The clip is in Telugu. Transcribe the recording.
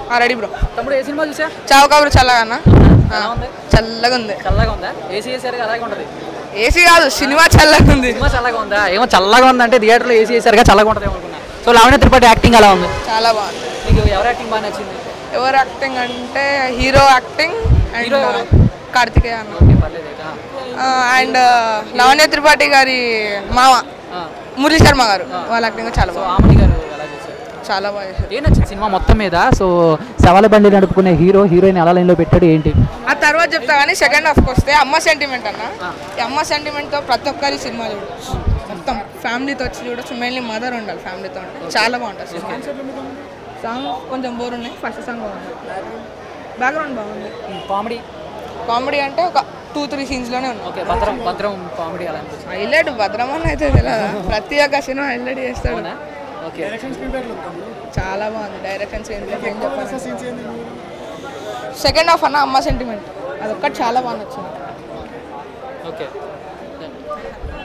రెడీ బ్రో తమ్ముడు ఏ సినిమా చూసా చావు కబురు చల్లగా అన్న ఎలా ఉంది చల్లగా ఉంది చల్లగా ఉందా ఏసీ వేసారు అలాగే ఉంటుంది ఏసీ కాదు సినిమా చల్లగా ఉంది సినిమా చల్లగా ఉందా ఏమో చల్లగా ఉందంటే థియేటర్లో ఏసీ వేసారుగా చల్లగా ఉంటుంది అనుకున్నా సో లావణ్య త్రిపాఠి యాక్టింగ్ ఎలా ఉంది చాలా బాగుంది నీకు ఎవరి యాక్టింగ్ బాగా నచ్చింది ఎవరు యాక్టింగ్ అంటే హీరో యాక్టింగ్ అండ్ హీరో ఎవరు? కార్తికేయ అన్న ఓకే, పర్లేదు అయితే. ఆ. అండ్ లవణ్య త్రిపాఠి గారి మామ ఆ. మురళీ శర్మ గారు వాళ్ళ యాక్టింగ్ చాలా సో బాగుంది ఆమని గారు ఎలా చేశారు చాలా బాగా చేశారు ఏం నచ్చింది సినిమా మొత్తం మీద సో సవాల బండి నడుపుకునే హీరో హీరోయిన్ ఎలా లైన్లో పెట్టాడు ఏంటి ఆ తర్వాత చెప్తా కానీ సెకండ్ హాఫ్కి వస్తే అమ్మ సెంటిమెంట్ అన్న ఈ అమ్మ సెంటిమెంట్తో ప్రతి ఒక్కరి సినిమా చూడొచ్చు మొత్తం ఫ్యామిలీతో వచ్చి చూడొచ్చు మెయిన్లీ మదర్ ఉండాలి ఫ్యామిలీతో ఉంటే చాలా బాగుంటుంది సినిమా సాంగ్ కొంచెం బోర్ ఉన్నాయి ఫస్ట్ సాంగ్ బాగుంది బ్యాక్గ్రౌండ్ బాగుంది కామెడీ కామెడీ అంటే ఒక టూ త్రీ సీన్స్లోనే ఉన్నాయి ఓకే భద్రం భద్రం కామెడీ అలా అనిపించింది హైలైట్ భద్రమని అయితే తెలియదా ప్రతి ఒక్క సినిమా హైలైట్ చేస్తాడు అవునా ఓకే చాలా బాగుంది డైరెక్షన్ ఏం చెప్పాలి సెకండ్ హాఫ్ అన్న అమ్మ సెంటిమెంట్ అదొక్కటి చాలా బాగా నచ్చింది ఓకే